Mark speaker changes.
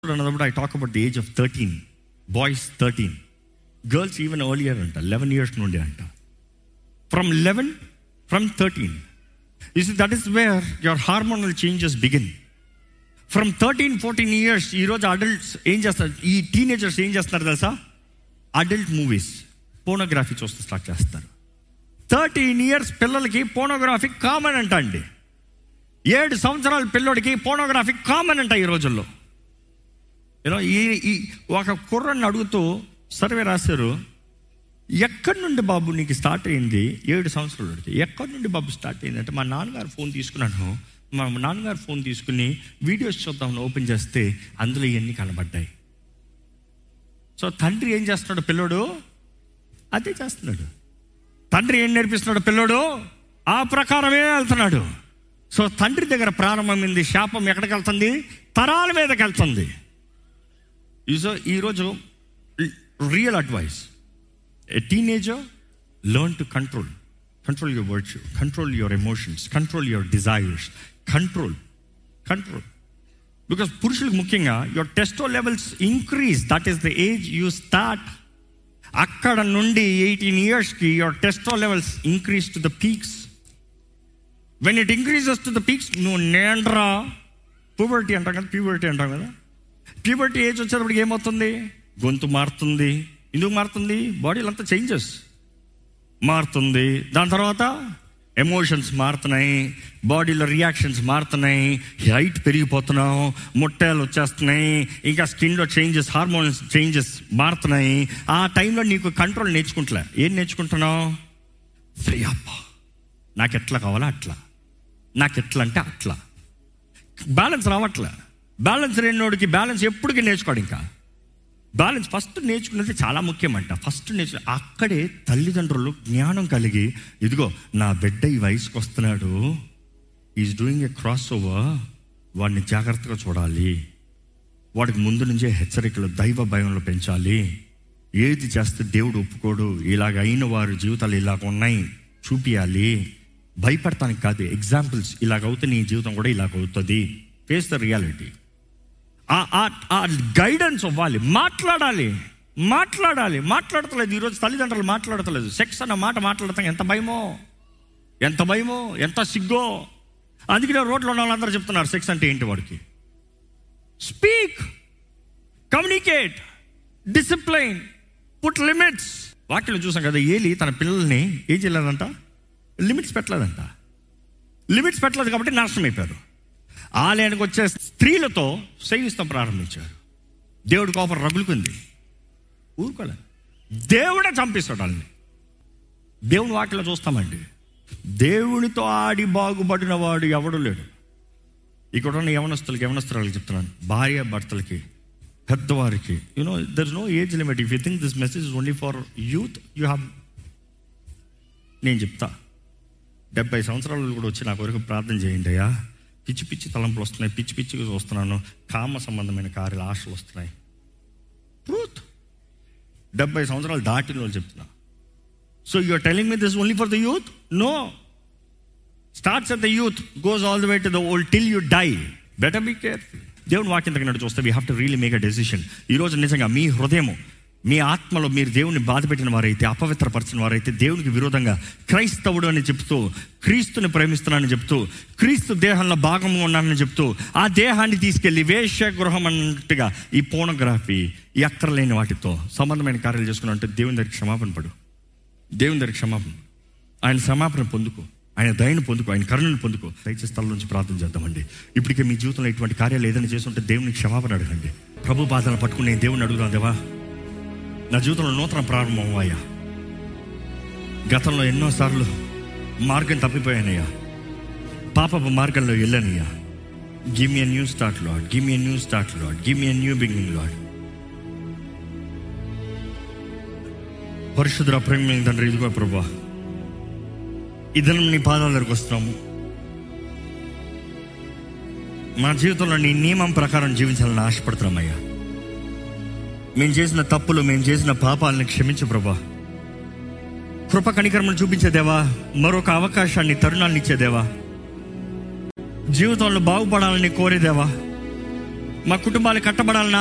Speaker 1: అన్నప్పుడు I talk about the age of thirteen boys thirteen girls even earlier అంట eleven years నుండి అంట from eleven from thirteen is that is where your hormonal changes begin from thirteen fourteen years ఈరోజు adults ఏం చేస్తారు ఈ teenagers ఏం చేస్తున్నారు తెలుసా అడల్ట్ మూవీస్ పోనోగ్రఫీ చూస్తూ స్టార్ట్ చేస్తారు థర్టీన్ ఇయర్స్ పిల్లలకి పోనోగ్రఫీ కామన్ అంట అండి ఏడు సంవత్సరాల పిల్లోడికి పోనోగ్రఫీ కామన్ అంట ఈ రోజుల్లో యూనో ఈ ఈ ఒక కుర్రని అడుగుతూ సర్వే రాశారు ఎక్కడి నుండి బాబు నీకు స్టార్ట్ అయింది ఏడు సంవత్సరాలకి ఎక్కడి నుండి బాబు స్టార్ట్ అయింది అంటే మా నాన్నగారు ఫోన్ తీసుకున్నాను మా నాన్నగారు ఫోన్ తీసుకుని వీడియోస్ చూద్దామని ఓపెన్ చేస్తే అందులో ఇవన్నీ కనబడ్డాయి సో తండ్రి ఏం చేస్తున్నాడు పిల్లోడు అదే చేస్తున్నాడు తండ్రి ఏం నేర్పిస్తున్నాడు పిల్లోడు ఆ ప్రకారమే వెళ్తున్నాడు సో తండ్రి దగ్గర ప్రారంభమైంది శాపం ఎక్కడికి వెళ్తుంది తరాల మీదకి వెళ్తుంది సో ఈరోజు real advice a teenager learn to control control your words control your emotions control your desires control control because పురుషులకు ముఖ్యంగా your testo levels increase that is the age you start అక్కడ నుండి ఎయిటీన్ ఇయర్స్కి your testo levels increase to the peaks when it increases to the peaks నువ్వు నేండ్రా puberty అంటాం కదా puberty అంటాం కదా ప్యూబర్టీ ఏజ్ వచ్చేటప్పటికి ఏమవుతుంది గొంతు మారుతుంది ఎందుకు మారుతుంది బాడీలో అంతా చేంజెస్ మారుతుంది దాని తర్వాత ఎమోషన్స్ మారుతున్నాయి బాడీలో రియాక్షన్స్ మారుతున్నాయి హైట్ పెరిగిపోతున్నాం ముట్టాలు వచ్చేస్తున్నాయి ఇంకా స్కిన్లో చేంజెస్ హార్మోన్స్ చేంజెస్ మారుతున్నాయి ఆ టైంలో నీకు కంట్రోల్ నేర్చుకుంటలే ఏం నేర్చుకుంటున్నావు ఫ్రీ అప్ప నాకు ఎట్లా కావాలో అట్లా నాకు ఎట్లా అంటే అట్లా బ్యాలెన్స్ రావట్లే బ్యాలెన్స్ రెండోడికి బ్యాలెన్స్ ఎప్పటికీ నేర్చుకోడు ఇంకా బ్యాలెన్స్ ఫస్ట్ నేర్చుకున్నది చాలా ముఖ్యమంట ఫస్ట్ నేర్చు అక్కడే తల్లిదండ్రులు జ్ఞానం కలిగి ఇదిగో నా బిడ్డ ఈ వయసుకు వస్తున్నాడు is doing a cross over వాడిని జాగ్రత్తగా చూడాలి వాడికి ముందు నుంచే హెచ్చరికలు దైవ భయంలో పెంచాలి ఏది చేస్తే దేవుడు ఒప్పుకోడు ఇలాగ అయిన వారి జీవితాలు ఇలాగ ఉన్నాయి చూపియాలి భయపడటానికి కాదు ఎగ్జాంపుల్స్ ఇలాగ అవుతే నీ జీవితం కూడా ఇలాగ అవుతుంది ఫేస్ ద రియాలిటీ ఆ గైడెన్స్ అవ్వాలి మాట్లాడాలి మాట్లాడాలి మాట్లాడతలేదు ఈరోజు తల్లిదండ్రులు మాట్లాడతలేదు సెక్స్ అన్న మాట మాట్లాడతాం ఎంత భయమో ఎంత భయమో ఎంత సిగ్గో అందుకనే రోడ్లో ఉన్న వాళ్ళందరూ చెప్తున్నారు సెక్స్ అంటే ఏంటి వాడికి speak communicate discipline put limits వాక్యం చూసాం కదా ఏలి తన పిల్లల్ని ఏం చేయలేదంట లిమిట్స్ పెట్టలేదంట లిమిట్స్ పెట్టలేదు కాబట్టి నాశనం అయిపోయారు ఆలయానికి వచ్చే స్త్రీలతో సేవిస్తాం ప్రారంభించారు దేవుడి కోపం రగులుకుంది ఊరుకోలే దేవుడే చంపిస్తాడు వాళ్ళని దేవుని వాటిలో చూస్తామండి దేవునితో ఆడి బాగుపడిన వాడు ఎవడు లేడు ఇక్కడ ఉన్న యవనస్తులకి యవనస్తురాలకి చెప్తున్నాను భార్య భర్తలకి పెద్దవారికి you know there no age limit if you think this message only for youth you have నేను చెప్తా డెబ్బై సంవత్సరాలు కూడా వచ్చి నా కొరకు ప్రార్థన చేయండి అయ్యా పిచ్చి పిచ్చి తలంపులు వస్తున్నాయి పిచ్చి పిచ్చిగా చూస్తున్నాను కామ సంబంధమైన కార్యాలు ఆశలు వస్తున్నాయి ట్రూత్ డెబ్బై సంవత్సరాలు దాటిన వాళ్ళు చెప్తున్నా so you're telling me this only for the youth no starts at the youth goes all the way to the old till you die better be careful దేవుని వాక్యం తగినట్టు చూస్తే we have to really make a decision ఈరోజు నిజంగా మీ హృదయము మీ ఆత్మలో మీరు దేవుని బాధపెట్టిన వారైతే అపవిత్రపరిచిన వారైతే దేవునికి విరోధంగా క్రైస్తవుడు అని చెప్తూ క్రీస్తుని ప్రేమిస్తున్నానని చెప్తూ క్రీస్తు దేహంలో భాగము ఉన్నానని చెప్తూ ఆ దేహాన్ని తీసుకెళ్లి వేషగృహం అన్నట్టుగా ఈ పోనోగ్రఫీ ఈ అక్కర్లేని వాటితో సంబంధమైన కార్యాలు చేసుకున్నా అంటే దేవుని దగ్గర క్షమాపణ పడు దేవుని దగ్గర క్షమాపణ ఆయన క్షమాపణ పొందుకో ఆయన దయను పొందుకో ఆయన కరుణను పొందుకో దయచేసి స్థలం నుంచి ప్రార్థన చేద్దామండి ఇప్పటికే మీ జీవితంలో ఇటువంటి కార్యాలు ఏదైనా చేస్తుంటే దేవునికి క్షమాపణ అడగండి ప్రభు బాధను పట్టుకుని నేను దేవుని అడుగుతాను దేవా నా జీవితంలో నూతన ప్రారంభం అయ్యా గతంలో ఎన్నోసార్లు మార్గం తప్పిపోయానయ్యా పాపపు మార్గంలో వెళ్ళానయ్యా give me new start lord give me new start lord give me new beginning lord పరిశుద్ధ ప్రేమ తండ్రి ఇదిగో ప్రభా ఇద్దరం నీ పాదాల దగ్గరకు వస్తున్నాము మా జీవితంలో నీ నియమం ప్రకారం జీవించాలని ఆశపడుతున్నామయ్యా మేము చేసిన తప్పులు మేము చేసిన పాపాలను క్షమించు ప్రభా కృప కనికరమను చూపించేదేవా మరొక అవకాశాన్ని తరుణాన్ని ఇచ్చేదేవా జీవితంలో బాగుపడాలని కోరేదేవా మా కుటుంబాలు కట్టబడాలని